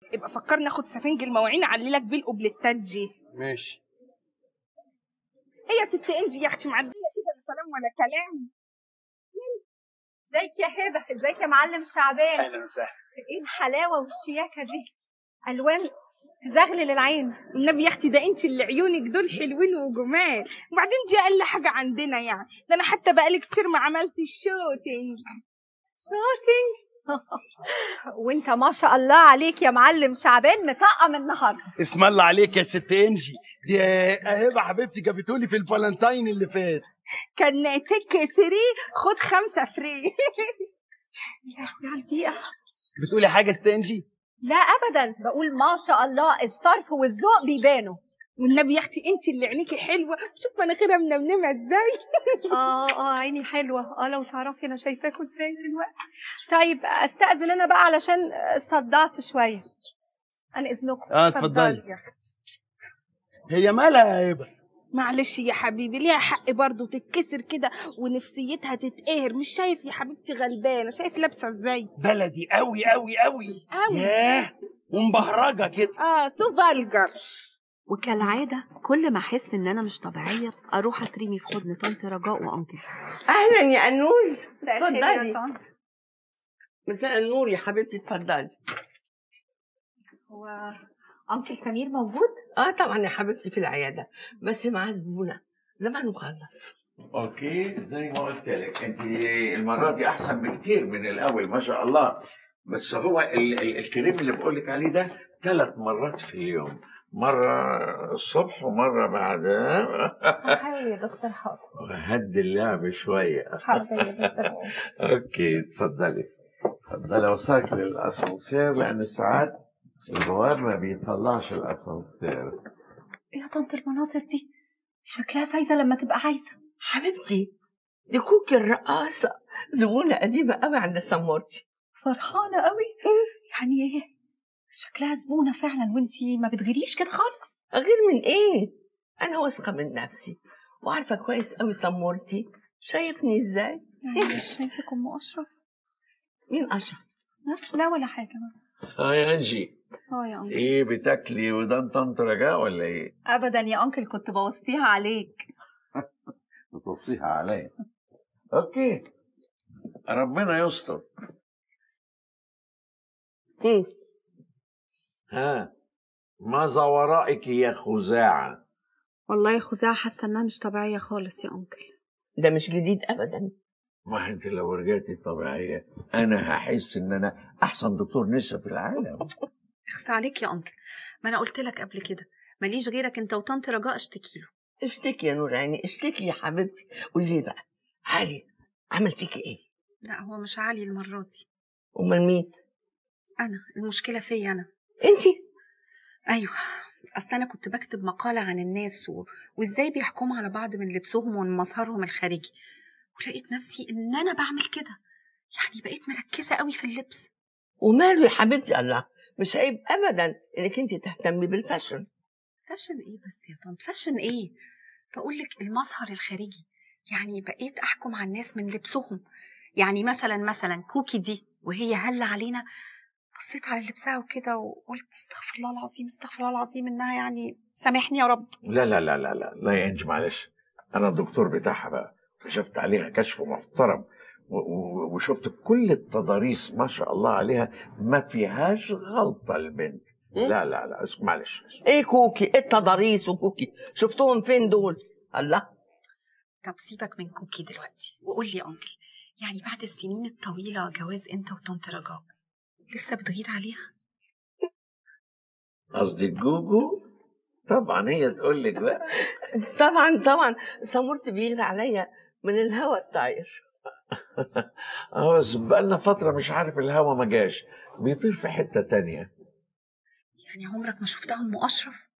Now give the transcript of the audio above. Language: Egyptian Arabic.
ابقى فكرني اخد سفنج المواعين اعللك بيه القبلتات دي ماشي هي يا ست انجي يا اختي معديه كده لا كلام ولا كلام ازيك يا هبه ازيك يا معلم شعبان اهلا وسهلا ايه الحلاوه والشياكه دي الوان تزغلل العين النبي يا اختي ده انت اللي عيونك دول حلوين وجمال وبعدين دي اقل حاجه عندنا يعني ده انا حتى بقالي كتير ما عملتش شوتنج شوتينج وانت ما شاء الله عليك يا معلم شعبان مطقم النهارده اسم الله عليك يا ست انجي دي اهبه حبيبتي جابتولي في الفالنتاين اللي فات كان تك سري خد خمسه فري يا لهوي على البيئه بتقولي حاجه يا ست انجي لا ابدا بقول ما شاء الله الصرف والذوق بيبانوا والنبي يا اختي انت اللي عينيكي حلوه شوف مناخيرها منمنمه ازاي اه اه عيني حلوه اه لو تعرفي انا شايفاكوا ازاي دلوقتي طيب استاذن انا بقى علشان صدعت شويه انا اذنكم اه اتفضلي يا اختي هي مالها يا هبه معلش يا حبيبي ليها حق برضه تتكسر كده ونفسيتها تتقهر مش شايف يا حبيبتي غلبانه شايف لابسه ازاي بلدي قوي قوي قوي قوي ياه ومبهرجه كده اه سو فالجر وكالعاده كل ما احس ان انا مش طبيعيه اروح اترمي في حضن طنط رجاء وانكل اهلا يا انوش مساء الخير يا اتفضلي طنط مساء النور يا حبيبتي اتفضلي هو انكل سمير موجود اه طبعا يا حبيبتي في العياده بس معاه زبونه زمان مخلص اوكي زي ما قلت لك انت المره دي احسن بكتير من الاول ما شاء الله بس هو ال- ال- الكريم اللي بقول لك عليه ده ثلاث مرات في اليوم مره الصبح ومره بعدها حاول يا دكتور حاضر هدي اللعب شويه حاضر يا دكتور اوكي اتفضلي اتفضلي اوصلك للاسانسير لان ساعات البواب ما بيطلعش الاسانسير يا طنط المناظر دي شكلها فايزه لما تبقى عايزه حبيبتي دي كوكي الرقاصه زبونه قديمه قوي عند سمورتي فرحانه قوي يعني ايه شكلها زبونه فعلا وانتي ما بتغيريش كده خالص غير من ايه انا واثقه من نفسي وعارفه كويس قوي سمورتي شايفني ازاي يعني مش شايفك ام اشرف مين اشرف لا- لا ولا حاجه اه يا انجي اه يا انكل ايه بتاكلي ودان طنط رجاء ولا ايه؟ ابدا يا انكل كنت بوصيها عليك بتوصيها عليا اوكي ربنا يستر مم. ها ماذا ورائك يا خزاعة والله يا خزاعه حاسه انها مش طبيعيه خالص يا انكل ده مش جديد ابدا ما انت لو رجعتي طبيعية انا هحس ان انا احسن دكتور نسا في العالم اخس عليك يا انكل ما انا قلت لك قبل كده ماليش غيرك انت وطنط رجاء اشتكي له اشتكي يا نور عيني اشتكي يا حبيبتي قولي لي بقى علي عمل فيكي ايه لا هو مش عالي المره دي امال مين انا المشكله فيا انا انتي ايوه اصل انا كنت بكتب مقاله عن الناس و... وازاي بيحكموا على بعض من لبسهم ومن مظهرهم الخارجي ولقيت نفسي ان انا بعمل كده يعني بقيت مركزه قوي في اللبس وماله يا حبيبتي الله مش عيب ابدا انك انت تهتمي بالفاشن فاشن ايه بس يا طنط فاشن ايه بقول لك المظهر الخارجي يعني بقيت احكم على الناس من لبسهم يعني مثلا مثلا كوكي دي وهي هل علينا بصيت على لبسها وكده وقلت استغفر الله العظيم استغفر الله العظيم انها يعني سامحني يا رب لا لا لا لا لا لا يا انجي معلش انا الدكتور بتاعها بقى كشفت عليها كشف محترم و- و- وشفت كل التضاريس ما شاء الله عليها ما فيهاش غلطة البنت لا لا لا اسم معلش ايه كوكي ايه التضاريس وكوكي شفتهم فين دول الله طب سيبك من كوكي دلوقتي وقول لي يا انكل يعني بعد السنين الطويله جواز انت وطنط رجاء لسه بتغير عليها قصدي جوجو طبعا هي تقول لك بقى طبعا طبعا سمرت بيغلى عليا من الهوا الطاير اه بس بقالنا فترة مش عارف الهوا ما جاش بيطير في حتة تانية يعني عمرك ما شفتها ام اشرف